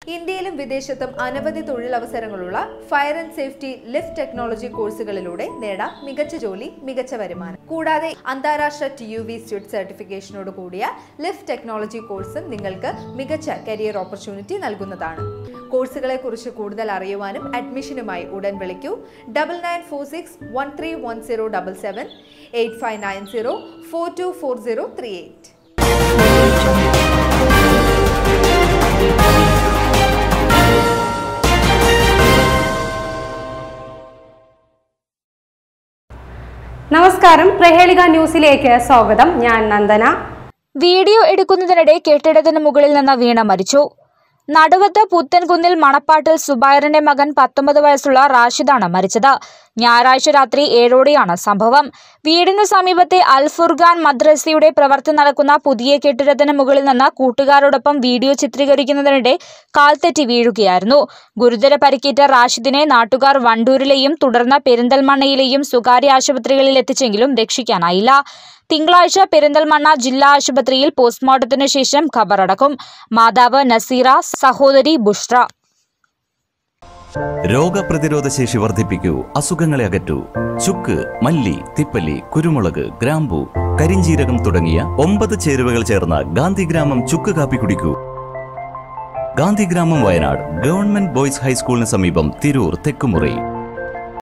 ഇന്ത്യയിലും വിദേശത്തും അനവധി തൊഴിലവസരങ്ങളുള്ള fire and safety lift technology കോഴ്സുകളിലൂടെ നേടാം മികച്ച ജോലി മികച്ച വരുമാനം കൂടാതെ അന്താരാഷ്ട്ര ടി യു വി സ്റ്റുഡ് സർട്ടിഫിക്കേഷനോട് കൂടിയ ലിഫ്റ്റ് ടെക്നോളജി കോഴ്സും നിങ്ങൾക്ക് മികച്ച കരിയർ ഓപ്പർച്യൂണിറ്റി നൽകുന്നതാണ് കോഴ്സുകളെ കുറിച്ച് കൂടുതൽ അറിയുവാനും അഡ്മിഷനുമായി ഉടൻ വിളിക്കൂ double nine four six one three one zero double seven eight five nine zero four two four zero three eight നമസ്കാരം പ്രഹേളിക ന്യൂസിലേക്ക് സ്വാഗതം ഞാൻ നന്ദന വീഡിയോ എടുക്കുന്നതിനിടെ കെട്ടിടത്തിന് മുകളിൽ നിന്ന് വീണ മരിച്ചു നടുവത്ത് പുത്തൻകുന്നിൽ മണപ്പാട്ടിൽ സുബൈറിന്റെ മകൻ പത്തൊമ്പത് വയസ്സുള്ള റാഷിദാണ് മരിച്ചത് ഞായറാഴ്ച രാത്രി ഏഴോടെയാണ് സംഭവം വീടിനു സമീപത്തെ അൽ ഫുർഖാൻ മദ്രസയുടെ പ്രവർത്തി നടക്കുന്ന പുതിയ കെട്ടിടത്തിന് മുകളിൽ നിന്ന് കൂട്ടുകാരോടൊപ്പം വീഡിയോ ചിത്രീകരിക്കുന്നതിനിടെ കാൽത്തെറ്റി വീഴുകയായിരുന്നു ഗുരുതര പരിക്കേറ്റ റാഷിദിനെ നാട്ടുകാർ വണ്ടൂരിലെയും തുടർന്ന് പെരിന്തൽമണ്ണയിലെയും സ്വകാര്യ ആശുപത്രികളിൽ എത്തിച്ചെങ്കിലും രക്ഷിക്കാനായില്ല തിങ്കളാഴ്ച പെരിന്തൽമണ്ണ ജില്ലാ ആശുപത്രിയിൽ പോസ്റ്റ്മോർട്ടത്തിന് ശേഷം ഖബറടക്കും മാതാവ് നസീറ സഹോദരി ബുഷ്ര രോഗപ്രതിരോധ ശേഷി വർദ്ധിപ്പിക്കൂ അസുഖങ്ങളെ അകറ്റൂ ചുക്ക് മല്ലി തിപ്പല്ലി കുരുമുളക് ഗ്രാമ്പു കരിഞ്ചീരകം തുടങ്ങിയ ഒമ്പത് ചേരുവകൾ ചേർന്ന ഗാന്ധിഗ്രാമം ചുക്ക് കാപ്പി കുടിക്കൂ ഗാന്ധിഗ്രാമം വയനാട് ഗവൺമെന്റ് ബോയ്സ് ഹൈസ്കൂളിന് സമീപം തിരൂർ തെക്കുമുറി